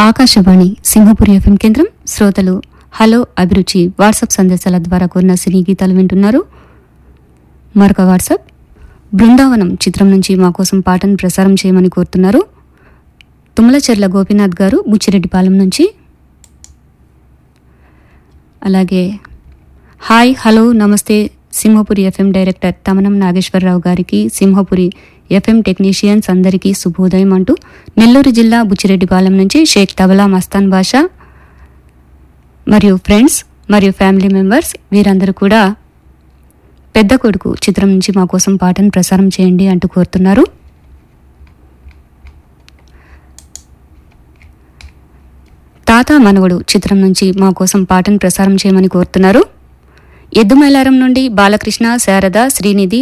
Akashvani Simhapuri FM కేంద్రం శ్రోతలు hello అభిరుచి వాట్సాప్ సందేశాల ద్వారా కోరిన సినీ గీతాలు వింటున్నారు మరొక వాట్సాప్ బృందావనం చిత్రం నుంచి మా కోసం పాటను ప్రసారం చేయమని కోరుతున్నారు తుమ్మలచెర్ల గోపీనాథ్ గారు బుచ్చిరెడ్డిపాలెం నుంచి అలాగే హాయ్ హలో నమస్తే సింహపురి ఎఫ్ఎం డైరెక్టర్ తమనం నాగేశ్వరరావు గారికి సింహపురి ఎఫ్ఎం టెక్నీషియన్స్ అందరికీ శుభోదయం అంటూ నెల్లూరు జిల్లా బుచ్చిరెడ్డిపాలెం నుంచి షేక్ తబలా మస్తాన్ బాషా మరియు ఫ్రెండ్స్ మరియు ఫ్యామిలీ మెంబర్స్ వీరందరూ కూడా పెద్ద కొడుకు చిత్రం నుంచి మా కోసం పాటను ప్రసారం చేయండి అంటూ కోరుతున్నారు తాత మనవడు చిత్రం నుంచి మా కోసం పాటను ప్రసారం చేయమని కోరుతున్నారు ఎద్దుమైలారం నుండి బాలకృష్ణ శారద శ్రీనిధి